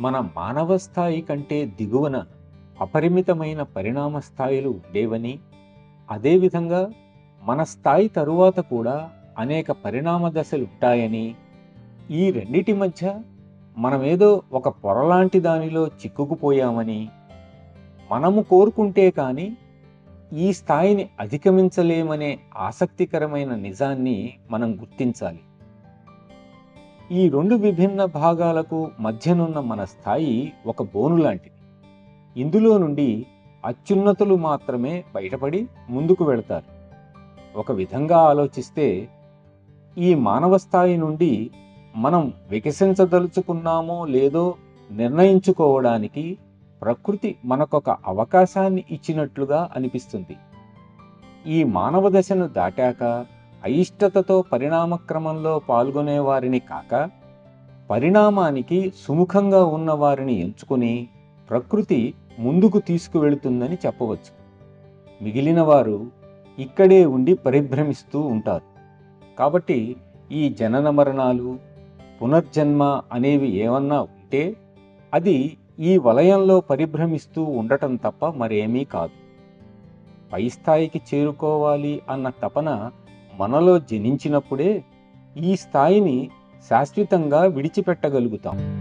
మన మానవ స్థాయి కంటే దిగువన అపరిమితమైన పరిణామ స్థాయిలు ఉండేవని అదేవిధంగా మన స్థాయి తరువాత కూడా అనేక పరిణామ దశలు ఉంటాయని ఈ రెండిటి మధ్య మనమేదో ఒక పొరలాంటి దానిలో చిక్కుకుపోయామని మనము కోరుకుంటే కానీ ఈ స్థాయిని అధిగమించలేమనే ఆసక్తికరమైన నిజాన్ని మనం గుర్తించాలి ఈ రెండు విభిన్న భాగాలకు మధ్యనున్న మన స్థాయి ఒక బోను లాంటిది ఇందులో నుండి అత్యున్నతులు మాత్రమే బయటపడి ముందుకు వెళతారు ఒక విధంగా ఆలోచిస్తే ఈ మానవ స్థాయి నుండి మనం వికసించదలుచుకున్నామో లేదో నిర్ణయించుకోవడానికి ప్రకృతి మనకొక అవకాశాన్ని ఇచ్చినట్లుగా అనిపిస్తుంది ఈ మానవ దశను దాటాక అయిష్టతతో పరిణామక్రమంలో పాల్గొనే వారిని కాక పరిణామానికి సుముఖంగా ఉన్న వారిని ఎంచుకుని ప్రకృతి ముందుకు తీసుకువెళుతుందని చెప్పవచ్చు మిగిలిన వారు ఇక్కడే ఉండి పరిభ్రమిస్తూ ఉంటారు కాబట్టి ఈ జనన మరణాలు పునర్జన్మ అనేవి ఏమన్నా ఉంటే అది ఈ వలయంలో పరిభ్రమిస్తూ ఉండటం తప్ప మరేమీ కాదు పై స్థాయికి చేరుకోవాలి అన్న తపన మనలో జనించినప్పుడే ఈ స్థాయిని శాశ్వతంగా విడిచిపెట్టగలుగుతాం